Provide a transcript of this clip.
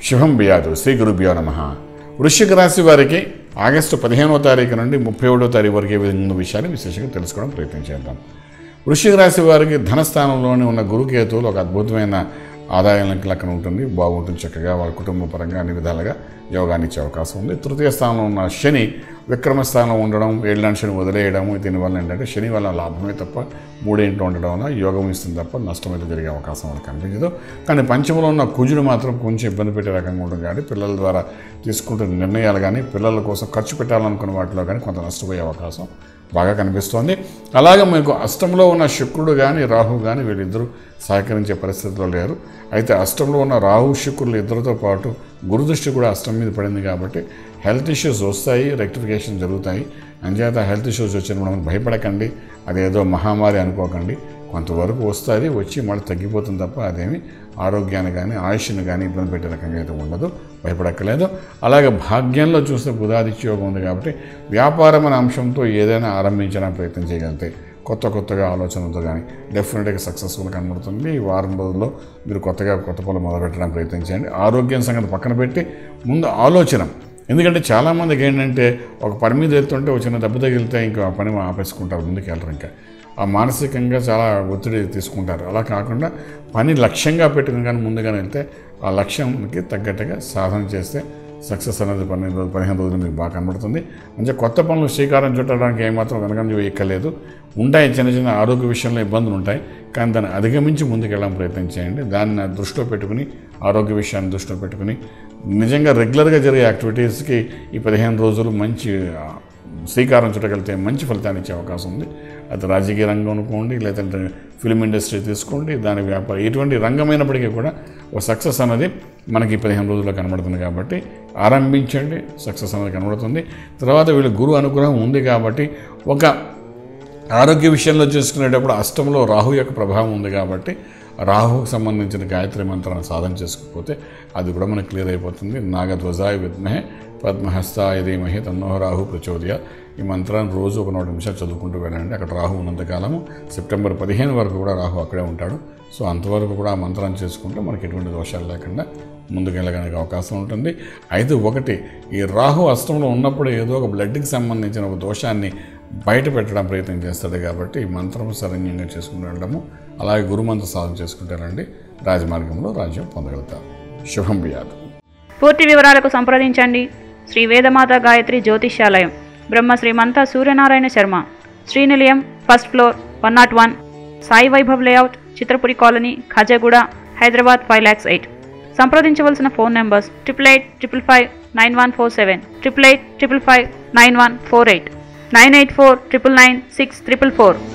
శుభం బియాదు శ్రీ గురుభ్యో నమ వృశ్చిక రాశి వారికి ఆగస్టు పదిహేనవ తారీఖు నుండి ముప్పై ఒకటో తారీఖు వరకు ఏ విధంగా ఉన్న విషయాలు విశేషంగా తెలుసుకోవడం ప్రయత్నం చేద్దాం వృశ్చిక రాశి వారికి ధనస్థానంలోనే ఉన్న గురుకేతువులు ఒక అద్భుతమైన ఆదాయం లెక్కన ఉంటుంది బాగుంటుంది చక్కగా వారి కుటుంబ పరంగా అన్ని విధాలుగా యోగాన్ని ఇచ్చే అవకాశం ఉంది తృతీయ స్థానంలో ఉన్న శని విక్రమ స్థానంలో ఉండడం ఏళ్ళని శని వదిలేయడం దీనివల్ల ఏంటంటే శని వల్ల లాభమే తప్ప మూడేంట్లో ఉండడం వల్ల యోగం ఇస్తుంది తప్ప నష్టం అయితే జరిగే అవకాశం మనకు కనిపించదు కానీ పంచమలో ఉన్న కుజుడు మాత్రం కొంచెం ఇబ్బంది పెట్టే రకంగా ఉంటుంది కానీ పిల్లల ద్వారా తీసుకుంటున్న నిర్ణయాలు కానీ పిల్లల కోసం ఖర్చు పెట్టాలనుకున్న వాటిలో కానీ కొంత నష్టపోయే అవకాశం బాగా కనిపిస్తోంది అలాగే మీకు అష్టంలో ఉన్న శుక్రుడు కానీ రాహు కానీ వీళ్ళిద్దరూ సహకరించే పరిస్థితిలో లేరు అయితే అష్టంలో ఉన్న రాహు శుక్రులు ఇద్దరితో పాటు గురుదృష్టి కూడా అష్టం మీద పడింది కాబట్టి హెల్త్ ఇష్యూస్ వస్తాయి రెక్టిఫికేషన్ జరుగుతాయి అంచేత హెల్త్ ఇష్యూస్ వచ్చినప్పుడు మనం భయపడకండి అదేదో మహమ్మారి అనుకోకండి కొంతవరకు వస్తుంది వచ్చి మళ్ళీ తగ్గిపోతుంది తప్ప అదేమి ఆరోగ్యాన్ని కానీ ఆయుష్ని కానీ ఇబ్బంది పెట్టే రకంగా అయితే ఉండదు భయపడక్కలేదు అలాగే భాగ్యంలో చూస్తే బుధాదిత్య యోగం ఉంది కాబట్టి వ్యాపారం అనే అంశంతో ఏదైనా ఆరంభించడానికి ప్రయత్నం చేయగలిగితే కొత్త కొత్తగా ఆలోచనలతో కానీ డెఫినెట్గా సక్సెస్ఫుల్ కనబడుతుంది ఈ వారం రోజుల్లో మీరు కొత్తగా కొత్త పనులు మొదలుపెట్టడానికి ప్రయత్నం చేయండి ఆరోగ్యం సంగతి పక్కన పెట్టి ముందు ఆలోచన ఎందుకంటే చాలామందికి ఏంటంటే ఒక పని మీద వెళ్తుంటే ఒక చిన్న దెబ్బ తగిలితే ఇంకా ఆ పని ఆపేసుకుంటారు ముందుకు వెళ్ళరు ఇంకా ఆ మానసికంగా చాలా ఒత్తిడి తీసుకుంటారు అలా కాకుండా పని లక్ష్యంగా పెట్టుకుని కానీ ముందుగానే వెళ్తే ఆ లక్ష్యంకి తగ్గట్టుగా సాధన చేస్తే సక్సెస్ అనేది పన్నెండు రోజులు పదిహేను రోజులు మీకు బాగా కనబడుతుంది మంచిగా కొత్త పనులు శ్రీకారం చుట్టడానికి ఏమాత్రం వెనకంజ ఎక్కలేదు ఉంటాయి చిన్న చిన్న ఆరోగ్య విషయంలో ఇబ్బందులు ఉంటాయి కానీ దాన్ని అధిగమించి ముందుకెళ్ళడం ప్రయత్నం చేయండి దాన్ని దృష్టిలో పెట్టుకుని ఆరోగ్య విషయాన్ని దృష్టిలో పెట్టుకుని నిజంగా రెగ్యులర్గా జరిగే యాక్టివిటీస్కి ఈ పదిహేను రోజులు మంచి ఆ, శ్రీకారం చుట్టగలిగితే మంచి ఫలితాన్ని ఇచ్చే అవకాశం ఉంది అది రాజకీయ రంగం అనుకోండి లేదంటే ఫిలిం ఇండస్ట్రీ తీసుకోండి దాని వ్యాపారం ఎటువంటి రంగమైనప్పటికీ కూడా ఒక సక్సెస్ అనేది మనకి పదిహేను రోజుల్లో కనబడుతుంది కాబట్టి ఆరంభించండి సక్సెస్ అనేది కనబడుతుంది తర్వాత వీళ్ళు గురు అనుగ్రహం ఉంది కాబట్టి ఒక ఆరోగ్య విషయంలో చూసుకునేటప్పుడు అష్టంలో రాహు యొక్క ప్రభావం ఉంది కాబట్టి రాహుకు సంబంధించిన గాయత్రి మంత్రాన్ని సాధన చేసుకోకపోతే అది కూడా మనకు క్లియర్ అయిపోతుంది నాగధ్వజాయ విద్మహే పద్మహస్తాయ ధీమహి తన్నో రాహు ప్రచోదయ ఈ మంత్రాన్ని రోజు ఒక నూట నిమిషాలు చదువుకుంటూ వెళ్ళండి అక్కడ రాహు ఉన్నంతకాలము సెప్టెంబర్ పదిహేను వరకు కూడా రాహు అక్కడే ఉంటాడు సో అంతవరకు కూడా ఆ మంత్రాన్ని చేసుకుంటే మనకి ఎటువంటి దోషాలు లేకుండా ముందుకెళ్ళడానికి అవకాశం ఉంటుంది అయితే ఒకటి ఈ రాహు అష్టంలో ఉన్నప్పుడు ఏదో ఒక బ్లడ్కి సంబంధించిన ఒక దోషాన్ని బయట పెట్టడం ప్రయత్నం చేస్తాడు కాబట్టి ఈ మంత్రం సరణ్యంగా చేసుకుంటూ వెళ్ళడము అలాగే గురుమంత్ర సాధన చేసుకుంటారండి రాజమార్గంలో రాజ్యం పొందగలుగుతారు శుభం బియాదు పూర్తి వివరాలకు సంప్రదించండి Shri Vedamata Gayatri Jyothishyalayam Brahma Srimantha Suryanarayana Sharma Srinilayam first floor one not one Sai Vaibhav layout Chitrapuri colony Khajaguda Hyderabad five lakhs eight సంప్రదించవలసిన phone numbers triple eight triple five nine one four seven triple eight triple five nine one four eight nine eight four triple nine six triple four